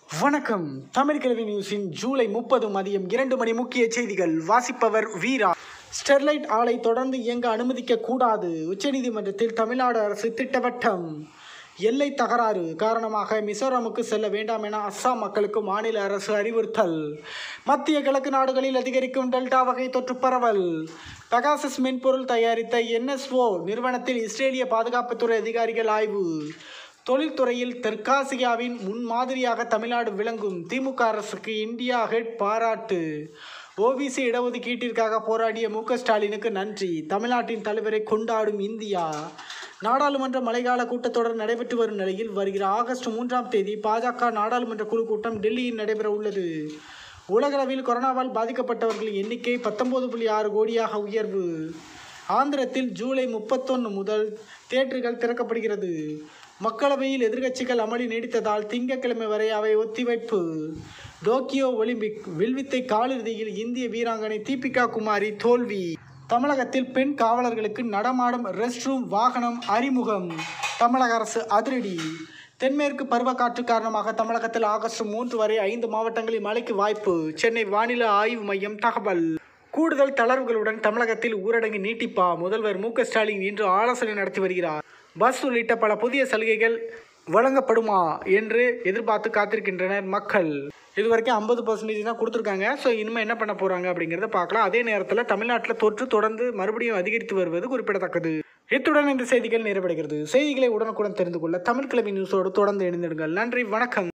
வணக்கம் தமிழ் கிழவி நியூஸின் ஜூலை முப்பது மதியம் இரண்டு மணி முக்கிய செய்திகள் வாசிப்பவர் வீரா ஸ்டெர்லைட் ஆலை தொடர்ந்து இயங்க அனுமதிக்க கூடாது உச்சநீதிமன்றத்தில் தமிழ்நாடு அரசு திட்டவட்டம் எல்லை தகராறு காரணமாக மிசோரமுக்கு செல்ல வேண்டாம் என அஸ்ஸாம் மக்களுக்கு மாநில அரசு அறிவுறுத்தல் மத்திய கிழக்கு நாடுகளில் அதிகரிக்கும் டெல்டா வகை தொற்று பரவல் பெகாசஸ் மென்பொருள் தயாரித்த என்எஸ்ஓ நிறுவனத்தில் இஸ்ரேலிய பாதுகாப்புத்துறை அதிகாரிகள் ஆய்வு தொழில்துறையில் தெற்காசியாவின் முன்மாதிரியாக தமிழ்நாடு விளங்கும் திமுக அரசுக்கு இந்தியா ஹெட் பாராட்டு ஓபிசி இடஒதுக்கீட்டிற்காக போராடிய மு க ஸ்டாலினுக்கு நன்றி தமிழ்நாட்டின் தலைவரை கொண்டாடும் இந்தியா நாடாளுமன்ற மழைக்கால கூட்டத்தொடர் நடைபெற்று வரும் நிலையில் வருகிற ஆகஸ்ட் மூன்றாம் தேதி பாஜக நாடாளுமன்ற குழு கூட்டம் டெல்லியில் நடைபெற உள்ளது உலகளவில் கொரோனாவால் பாதிக்கப்பட்டவர்களின் எண்ணிக்கை பத்தொன்பது புள்ளி ஆறு கோடியாக உயர்வு ஆந்திரத்தில் ஜூலை முப்பத்தொன்று முதல் தேட்டர்கள் திறக்கப்படுகிறது மக்களவையில் எதிர்க்கட்சிகள் அமளி நீடித்ததால் திங்கட்கிழமை வரை அவை ஒத்திவைப்பு டோக்கியோ ஒலிம்பிக் வில்வித்தை காலிறுதியில் இந்திய வீராங்கனை தீபிகா குமாரி தோல்வி தமிழகத்தில் பெண் காவலர்களுக்கு நடமாடும் ரெஸ்ட் ரூம் வாகனம் அறிமுகம் தமிழக அரசு அதிரடி தென்மேற்கு பருவக்காற்று காரணமாக தமிழகத்தில் ஆகஸ்ட் மூன்று வரை ஐந்து மாவட்டங்களில் மழைக்கு வாய்ப்பு சென்னை வானிலை ஆய்வு மையம் தகவல் கூடுதல் தளர்வுகளுடன் தமிழகத்தில் ஊரடங்கு நீட்டிப்பா முதல்வர் மு க ஸ்டாலின் இன்று ஆலோசனை நடத்தி வருகிறார் பஸ் உள்ளிட்ட பல புதிய சலுகைகள் வழங்கப்படுமா என்று எதிர்பார்த்து காத்திருக்கின்றனர் மக்கள் இது வரைக்கும் ஐம்பது பர்சன்டேஜ் தான் கொடுத்துருக்காங்க ஸோ இனிமேல் என்ன பண்ண போகிறாங்க அப்படிங்கிறத பார்க்கலாம் அதே நேரத்தில் தமிழ்நாட்டில் தொற்று தொடர்ந்து மறுபடியும் அதிகரித்து வருவது குறிப்பிடத்தக்கது இத்துடன் இந்த செய்திகள் நிறைவடைகிறது செய்திகளை உடனுக்குடன் தெரிந்து கொள்ள தமிழ் கிழமை நியூஸோடு தொடர்ந்து இணைந்திடுங்கள் நன்றி வணக்கம்